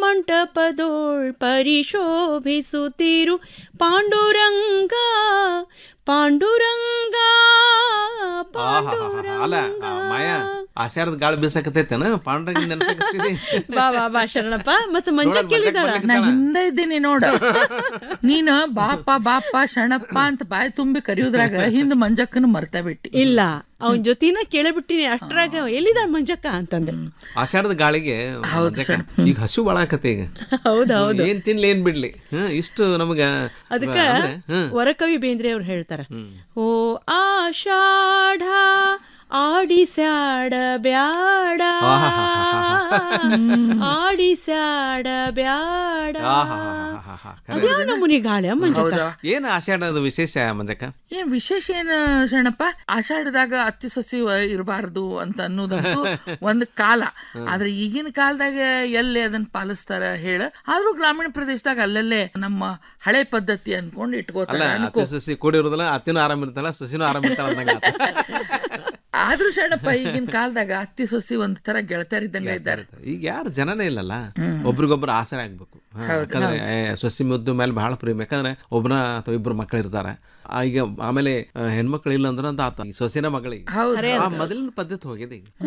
ಮಂಟಪದೋಳ್ ಪರಿಶೋಭಿಸುತ್ತಿರು ಪಾಂಡುರಂಗ ಪಾಂಡುರಂಗ ಆಹಾಹಾಹಾ. ಅಲ್ಲ ಆ, ಮಾಯಾ ಆಷಾಢದ ಗಾಳಿ ಬೀಸಕತ್ತೈತೇನ ಪಾಂಡ್ರಂಗ ನೆನ್ಸಕತ್ತಿದಿ ಬಾ ಬಾ ಬಾ ಶರಣಪ್ಪ ಮತ್ತೆ ಮಂಜಕ್ಕೆ ಎಲ್ಲಿದ್ದಾಳ ನಾ ಹಿಂದೆ ಇದ್ದೀನಿ ನೋಡ ನೀನು ಬಾಪ ಬಾಪ ಶಣಪ್ಪ ಅಂತ ಬಾಯಿ ತುಂಬಿ ಕರೆಯುದ್ರಾಗ ಹಿಂದ್ ಮಂಜಕ್ಕನ ಮರ್ತ ಬಿಟ್ಟಿ ಇಲ್ಲ ಅವನ್ ಜೊತಿನ ಕೇಳಬಿಟ್ಟಿನಿ ಅಷ್ಟ್ರಾಗ ಎಲ್ಲಿದ್ದಾಳ ಮಂಜಕ್ಕ ಅಂತಂದೆ ಆಷಾಢದ ಗಾಳಿಗೆ ಮಂಜಕ್ಕ, ಈಗ ಹಸು ಬಾಳ ಆಕತಿ ಈಗ ಹೌದ್ ಹೌದು ಏನ್ ತಿನ್ಲಿ ಏನ್ ಬಿಡ್ಲಿ ಹ್ಮ್ ಇಷ್ಟು ನಮಗ ಅದಕ್ಕ ಅಂದ್ರೆ, ಹ್ಮ್ ವರಕವಿ ಬೇಂದ್ರೆ ಅವ್ರು ಹೇಳ್ತಾರ ಓ ಆಷಾಢ ಆಡಿಸ್ಯಾಡ ಬ್ಯಾಡ ಆಡಿಸ್ಯಾಡ ಬ್ಯಾಡ ಆಹಾಹಾಹಾಹಾ. ಖರೆ. ಅದ್ಯಾವ ನಮೂನಿ ಗಾಳಿ ಮಂಜಕ್ಕ ಹೌದಾ ಏನ್ ಆಷಾಢದ ವಿಶೇಷ ಮಂಜಕ್ಕ ಏನ್ ವಿಶೇಷ ಏನ್ ಶರಣಪ್ಪ ಆಷಾಢದಾಗ ಅತ್ತಿ ಸೊಸಿ ಇರಬಾರ್ದು ಅಂತ ಅನ್ನೋದಂತೂ ಒಂದ್ ಕಾಲ ಆದ್ರೆ ಈಗಿನ ಕಾಲದಾಗ ಎಲ್ಲಿ ಅದನ್ನ ಪಾಲಿಸ್ತಾರ ಹೇಳ ಆದ್ರೂ ಗ್ರಾಮೀಣ ಪ್ರದೇಶದಾಗ ಅಲ್ಲಲ್ಲೇ ನಮ್ಮ ಹಳೆ ಪದ್ಧತಿ ಅನ್ಕೊಂಡು ಅಲ್ಲ ಇಟ್ಕೋತಾರ ಅನ್ಕೋ ಅತ್ತಿ ಸೊಸಿ ಕೂಡಿರೋದಿಲ್ಲ ಅತ್ತಿನೂ ಆರಾಮ್ ಇರ್ತಾಳ ಸೊಸಿನೂ ಆರಾಮ್ ಇರ್ತಾಳ ಅಂದಂಗ ಆತು. ಆದ್ರೂ ಶರಣಪ್ಪ ಈಗಿನ ಕಾಲದಾಗ ಅತ್ತಿ ಸೊಸಿ ಒಂದ್ ತರ ಗೆಳತಿಯರಿದ್ದಂಗ ಇದ್ದಾರೆ ಈಗ ಯಾರು ಜನನೇ ಇಲ್ಲಲ್ಲ ಒಬ್ರಿಗೊಬ್ರು ಆಸರೆ ಆಗ್ಬೇಕು ಹಾ, ಯಾಕಂದ್ರೆ ಏ, ಸೊಸಿ ಮುದ್ದು ಮೇಲೆ ಬಹಳ ಪ್ರೇಮ ಯಾಕಂದ್ರೆ ಒಬ್ಬನ ಅಥವಾ ಇಬ್ರು ಮಕ್ಳು ಇರ್ತಾರೆ ಆ, ಈಗ ಆಮೇಲೆ ಆ, ಹೆಣ್ಮಕ್ಳು ಇಲ್ಲ ಅಂದ್ರೆ ಅಂತ ಆತ ಈ ಸೊಸಿನ ಮಗಳಿಗೆ ಹೌದು ಆ ಮೊದಲಿನ ಪದ್ಧತಿ ಹೋಗಿದೆ ಈಗ